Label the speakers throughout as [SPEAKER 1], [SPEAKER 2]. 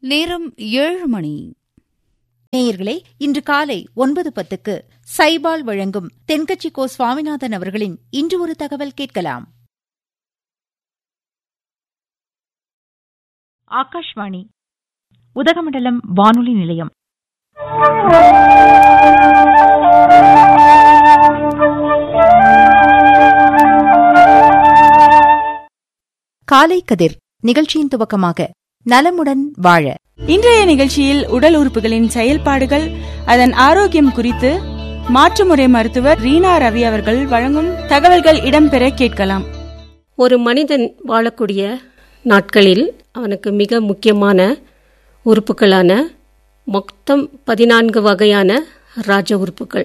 [SPEAKER 1] நேரம் ஏழு மணி
[SPEAKER 2] நேயர்களே இன்று காலை ஒன்பது பத்துக்கு சைபால் வழங்கும் தென்கட்சி கோ சுவாமிநாதன் அவர்களின் இன்று ஒரு தகவல் கேட்கலாம்
[SPEAKER 3] ஆகாஷ்வாணி உதகமண்டலம் வானொலி நிலையம்
[SPEAKER 2] காலை கதிர் நிகழ்ச்சியின் துவக்கமாக நலமுடன் வாழ
[SPEAKER 4] இன்றைய நிகழ்ச்சியில் உடல் உறுப்புகளின் செயல்பாடுகள் அதன் ஆரோக்கியம் குறித்து மாற்றுமுறை மருத்துவர் ரீனா ரவி அவர்கள் வழங்கும் தகவல்கள் இடம்பெற கேட்கலாம்
[SPEAKER 5] ஒரு மனிதன் வாழக்கூடிய நாட்களில் அவனுக்கு மிக முக்கியமான உறுப்புகளான மொத்தம் பதினான்கு வகையான ராஜ உறுப்புகள்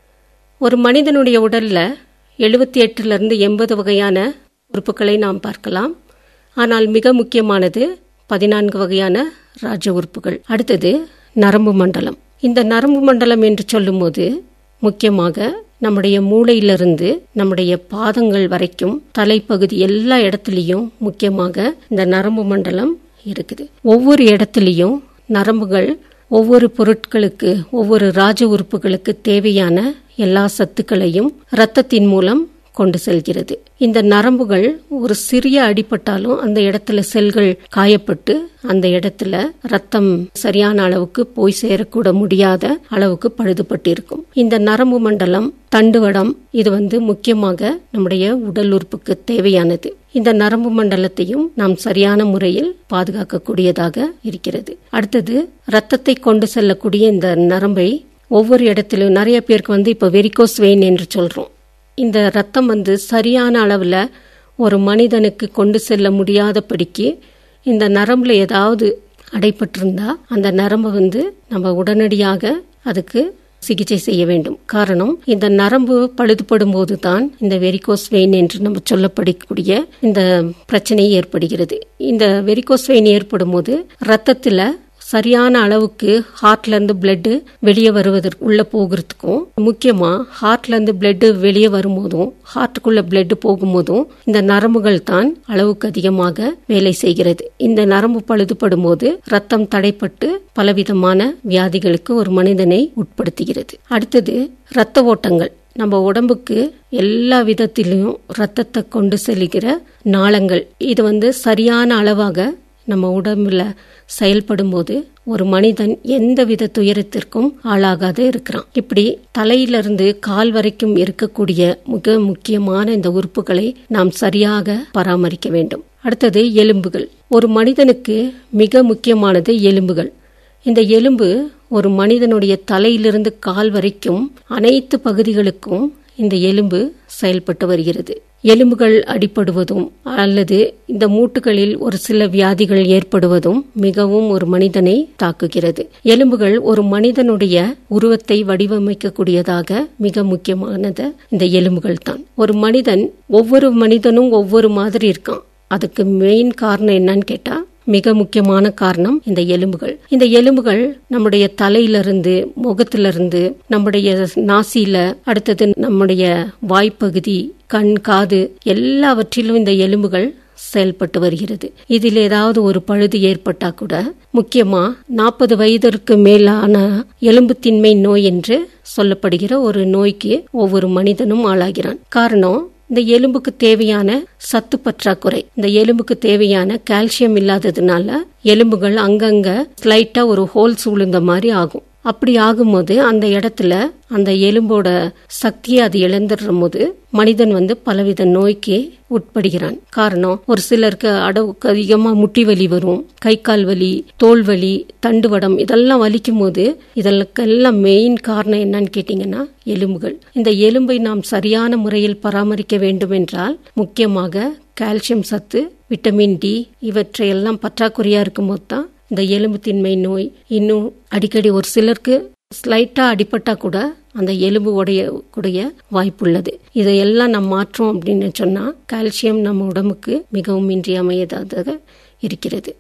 [SPEAKER 5] ஒரு மனிதனுடைய உடலில் எழுபத்தி எட்டுலேருந்து எண்பது வகையான உறுப்புகளை நாம் பார்க்கலாம் ஆனால் மிக முக்கியமானது பதினான்கு வகையான ராஜ உறுப்புகள் அடுத்தது நரம்பு மண்டலம் இந்த நரம்பு மண்டலம் என்று சொல்லும்போது முக்கியமாக நம்முடைய மூளையிலிருந்து நம்முடைய பாதங்கள் வரைக்கும் தலைப்பகுதி எல்லா இடத்துலையும் முக்கியமாக இந்த நரம்பு மண்டலம் இருக்குது ஒவ்வொரு இடத்துலையும் நரம்புகள் ஒவ்வொரு பொருட்களுக்கு ஒவ்வொரு ராஜ உறுப்புகளுக்கு தேவையான எல்லா சத்துக்களையும் இரத்தத்தின் மூலம் கொண்டு செல்கிறது இந்த நரம்புகள் ஒரு சிறிய அடிபட்டாலும் அந்த இடத்துல செல்கள் காயப்பட்டு அந்த இடத்துல ரத்தம் சரியான அளவுக்கு போய் சேரக்கூட முடியாத அளவுக்கு பழுதுபட்டிருக்கும் இந்த நரம்பு மண்டலம் தண்டுவடம் இது வந்து முக்கியமாக நம்முடைய உடல் உறுப்புக்கு தேவையானது இந்த நரம்பு மண்டலத்தையும் நாம் சரியான முறையில் பாதுகாக்கக்கூடியதாக இருக்கிறது அடுத்தது ரத்தத்தை கொண்டு செல்லக்கூடிய இந்த நரம்பை ஒவ்வொரு இடத்திலும் நிறைய பேருக்கு வந்து இப்போ வெரிகோஸ் வெயின் என்று சொல்றோம் இந்த ரத்தம் வந்து சரியான அளவில் ஒரு மனிதனுக்கு கொண்டு செல்ல முடியாதபடிக்கு இந்த நரம்புல ஏதாவது அடைப்பட்டிருந்தா அந்த நரம்பை வந்து நம்ம உடனடியாக அதுக்கு சிகிச்சை செய்ய வேண்டும் காரணம் இந்த நரம்பு பழுதுபடும் போது தான் இந்த வெரிகோஸ் வெயின் என்று நம்ம சொல்லப்படக்கூடிய இந்த பிரச்சனை ஏற்படுகிறது இந்த வெரிகோஸ் வெயின் ஏற்படும் போது ரத்தத்துல சரியான அளவுக்கு ஹார்ட்ல இருந்து பிளட் வெளியே வருவதற்கு உள்ள போகிறதுக்கும் முக்கியமா ஹார்ட்ல இருந்து பிளட் வெளியே வரும்போதும் ஹார்ட்டுக்குள்ள பிளட் போகும்போதும் இந்த நரம்புகள் தான் அளவுக்கு அதிகமாக வேலை செய்கிறது இந்த நரம்பு பழுதுபடும் போது ரத்தம் தடைப்பட்டு பலவிதமான வியாதிகளுக்கு ஒரு மனிதனை உட்படுத்துகிறது அடுத்தது இரத்த ஓட்டங்கள் நம்ம உடம்புக்கு எல்லா விதத்திலையும் ரத்தத்தை கொண்டு செல்கிற நாளங்கள் இது வந்து சரியான அளவாக நம்ம உடம்புல செயல்படும் போது ஒரு மனிதன் எந்தவித துயரத்திற்கும் ஆளாகாத இருக்கிறான் இப்படி தலையிலிருந்து கால் வரைக்கும் இருக்கக்கூடிய மிக முக்கியமான இந்த உறுப்புகளை நாம் சரியாக பராமரிக்க வேண்டும் அடுத்தது எலும்புகள் ஒரு மனிதனுக்கு மிக முக்கியமானது எலும்புகள் இந்த எலும்பு ஒரு மனிதனுடைய தலையிலிருந்து கால் வரைக்கும் அனைத்து பகுதிகளுக்கும் இந்த எலும்பு செயல்பட்டு வருகிறது எலும்புகள் அடிப்படுவதும் அல்லது இந்த மூட்டுகளில் ஒரு சில வியாதிகள் ஏற்படுவதும் மிகவும் ஒரு மனிதனை தாக்குகிறது எலும்புகள் ஒரு மனிதனுடைய உருவத்தை வடிவமைக்கக்கூடியதாக மிக முக்கியமானது இந்த எலும்புகள் தான் ஒரு மனிதன் ஒவ்வொரு மனிதனும் ஒவ்வொரு மாதிரி இருக்கான் அதுக்கு மெயின் காரணம் என்னன்னு கேட்டா மிக முக்கியமான காரணம் இந்த எலும்புகள் இந்த எலும்புகள் நம்முடைய தலையிலிருந்து முகத்திலிருந்து நம்முடைய நாசியில அடுத்தது நம்முடைய வாய்ப்பகுதி கண் காது எல்லாவற்றிலும் இந்த எலும்புகள் செயல்பட்டு வருகிறது இதில் ஏதாவது ஒரு பழுது ஏற்பட்டா கூட முக்கியமா நாற்பது வயதிற்கு மேலான எலும்புத்தின்மை நோய் என்று சொல்லப்படுகிற ஒரு நோய்க்கு ஒவ்வொரு மனிதனும் ஆளாகிறான் காரணம் இந்த எலும்புக்கு தேவையான சத்து பற்றாக்குறை இந்த எலும்புக்கு தேவையான கால்சியம் இல்லாததுனால எலும்புகள் அங்கங்க ஸ்லைட்டா ஒரு ஹோல்ஸ் விழுந்த மாதிரி ஆகும் அப்படி ஆகும்போது அந்த இடத்துல அந்த எலும்போட சக்தியை அது இழந்துடுற போது மனிதன் வந்து பலவித நோய்க்கு உட்படுகிறான் காரணம் ஒரு சிலருக்கு அடவுக்கு அதிகமா முட்டி வலி வரும் கை கால் வலி தோல் வலி தண்டுவடம் இதெல்லாம் வலிக்கும் போது இதற்கெல்லாம் மெயின் காரணம் என்னன்னு கேட்டீங்கன்னா எலும்புகள் இந்த எலும்பை நாம் சரியான முறையில் பராமரிக்க வேண்டும் என்றால் முக்கியமாக கால்சியம் சத்து விட்டமின் டி இவற்றையெல்லாம் பற்றாக்குறையா இருக்கும்போது தான் இந்த எலும்பு திண்மை நோய் இன்னும் அடிக்கடி ஒரு சிலருக்கு ஸ்லைட்டா அடிபட்டா கூட அந்த எலும்பு உடைய கூடிய வாய்ப்புள்ளது இதையெல்லாம் நம்ம மாற்றோம் அப்படின்னு சொன்னா கால்சியம் நம்ம உடம்புக்கு மிகவும் இன்றியமையாததாக இருக்கிறது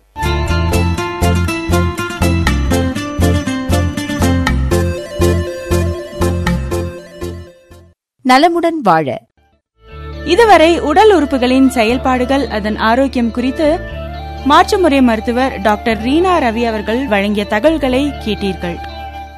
[SPEAKER 2] நலமுடன் வாழ
[SPEAKER 4] இதுவரை உடல் உறுப்புகளின் செயல்பாடுகள் அதன் ஆரோக்கியம் குறித்து மாற்றுமுறை மருத்துவர் டாக்டர் ரீனா ரவி அவர்கள் வழங்கிய தகவல்களை கேட்டீர்கள்